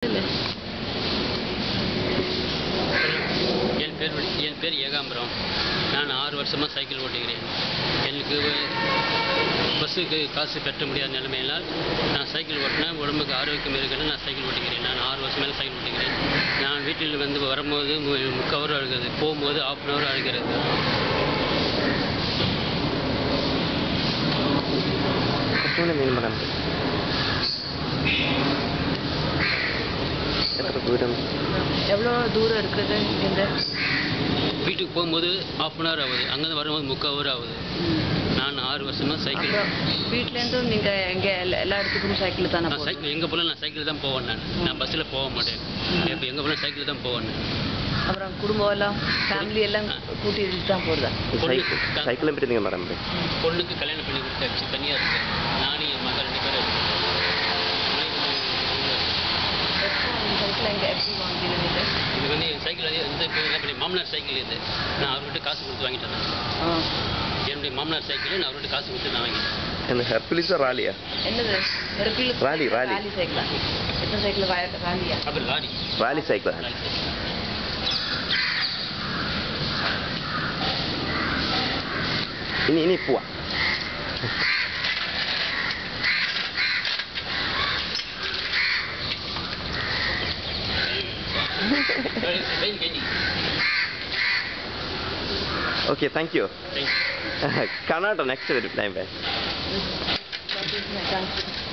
சொல்லு என் பேர் வந்து- என் பேர் ஏகாம்பரம் நான் ஆறு வருஷமாக சைக்கிள் ஓட்டுகிறேன் எனக்கு பஸ்ஸுக்கு காசு கட்ட முடியாத நிலைமையினால் நான் சைக்கிள் ஓட்டினேன் உடம்புக்கு ஆரோக்கியம் இருக்கிறது நான் சைக்கிள் ஓட்டுகிறேன் நான் ஆறு வருஷம் மேலே சைக்கிள் ஓட்டுகிறேன் நான் வீட்டில் வந்து வரும்போது மு- முக்கால் ஹவர் ஆகுது போகும்போது ஆஃப் அன் ஹவர் ஆகிறது കുറച്ചുകൂടി മീൻ പറയാൻ എത്ര ദൂരം எவ்வளோ தூரம் இருக்குது இங்கேருந்து வீட்டுக்கு போகும்போது ஆஃப் அன் ஹவர் ஆகுது அங்கேருந்து வரும்போது முக்கால் ஹவர் ஆகுது நான் ஆறு வருஷமாக சைக்கிள் அப்புறம் வீட்டிலேருந்தும் நீங்கள் எங்கே எல்லா எல்லா இடத்துக்கும் சைக்கிள் தானே நான் போகிறோம் சைக்கிள் எங்கே போனாலும் நான் சைக்கிள் தான் போவேன் நான் நான் பஸ்ஸில் போக மாட்டேன் இப்போ எங்கே போனாலும் சைக்கிள் தான் போவேன் நான். அப்புறம் குடும்பம் எல்லாம் ஃபேமிலி எல்லாம் கூட்டிட்டு தான் போகிறதா സൈക്കിൾ സൈക്കിളിനെ പറ്റി നിങ്ങൾ പറയാൻ പറ്റും பொண்ணுக்கு கல்யாணம் பண்ணி கொடுத்தாச்சு தனியாக இருக்கு நானும் என் மகள் ரெண்டு பேரும் இருக்கோம். சைக்கிள் எங்கே எப்படி வாங்கினீங்க நீங்கள் இது வந்து என் சைக்கிள் வந்து இந்த இப்போ என்ன பண்ணி மாமனார் சைக்கிள் இது நான் அவர்கிட்ட காசு கொடுத்து வாங்கிட்டு வந்தேன் என்னுடைய மாமனார் சைக்கிள் நான் அவர்கிட்ட காசு கொடுத்து நான் வாங்கிட்டேன் എന്ന് ഹെർക്കുലിസോ റാലിയാ என்னது ஹெர்குலஸ் ராலி, ராலி. ராலி சைக்கிளா எத்தனை சைக்கிள் ராலியா அப்புறம் லாரி റാലി സൈക്കിളാ லாரி சைக்கிள் ഇനി ഇനി പോവാ ட்ரெயின் கேட்டி ഓക്കെ താങ്ക് യു ட்ரெயின் കാണാട്ടോ നെക്സ്റ്റ് വരും ടൈം ബൈ தேங்க்யூ